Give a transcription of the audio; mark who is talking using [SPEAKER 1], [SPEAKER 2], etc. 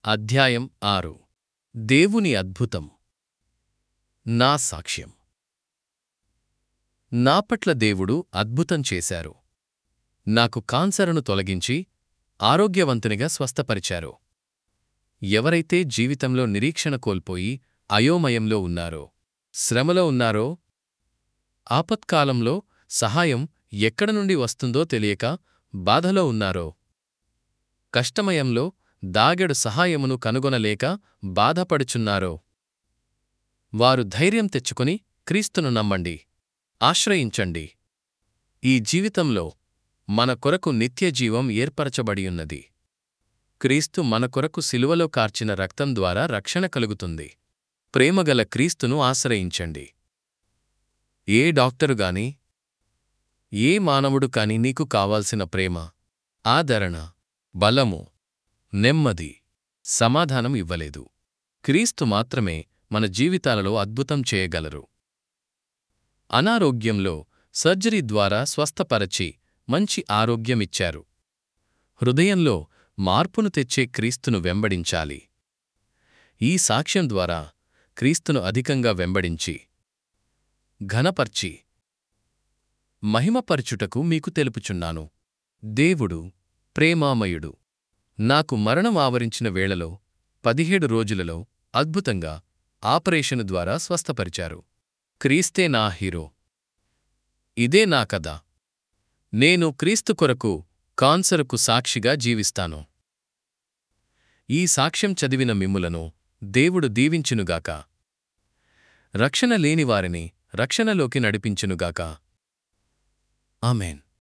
[SPEAKER 1] అధ్యాయం ఆరు దేవుని అద్భుతం నా సాక్ష్యం నా పట్ల దేవుడు అద్భుతం చేశారు నాకు కాన్సరును తొలగించి ఆరోగ్యవంతునిగా స్వస్థపరిచారు ఎవరైతే జీవితంలో నిరీక్షణ కోల్పోయి అయోమయంలో ఉన్నారో శ్రమలో ఉన్నారో ఆపత్కాలంలో సహాయం ఎక్కడ నుండి వస్తుందో తెలియక బాధలో ఉన్నారో కష్టమయంలో దాగెడు సహాయమును కనుగొనలేక బాధపడుచున్నారో వారు ధైర్యం తెచ్చుకుని క్రీస్తును నమ్మండి ఆశ్రయించండి ఈ జీవితంలో మన కొరకు నిత్యజీవం ఏర్పరచబడియున్నది క్రీస్తు మన కొరకు సిలువలో కార్చిన రక్తం ద్వారా రక్షణ కలుగుతుంది ప్రేమగల క్రీస్తును ఆశ్రయించండి ఏ డాక్టరు గాని ఏ మానవుడు కాని నీకు కావాల్సిన ప్రేమ ఆదరణ బలము నెమ్మది సమాధానం ఇవ్వలేదు క్రీస్తు మాత్రమే మన జీవితాలలో అద్భుతం చేయగలరు అనారోగ్యంలో సర్జరీ ద్వారా స్వస్థపరచి మంచి ఆరోగ్యమిచ్చారు హృదయంలో మార్పును తెచ్చే క్రీస్తును వెంబడించాలి ఈ సాక్ష్యం ద్వారా క్రీస్తును అధికంగా వెంబడించి ఘనపర్చి మహిమపరచుటకు మీకు తెలుపుచున్నాను దేవుడు ప్రేమామయుడు నాకు మరణం ఆవరించిన వేళలో పదిహేడు రోజులలో అద్భుతంగా ఆపరేషను ద్వారా స్వస్థపరిచారు క్రీస్తే నా హీరో ఇదే నా కథ నేను క్రీస్తు కొరకు కాన్సరుకు సాక్షిగా జీవిస్తాను ఈ సాక్ష్యం చదివిన మిమ్ములను దేవుడు దీవించునుగాక రక్షణ లేనివారిని రక్షణలోకి నడిపించునుగాక ఆమెన్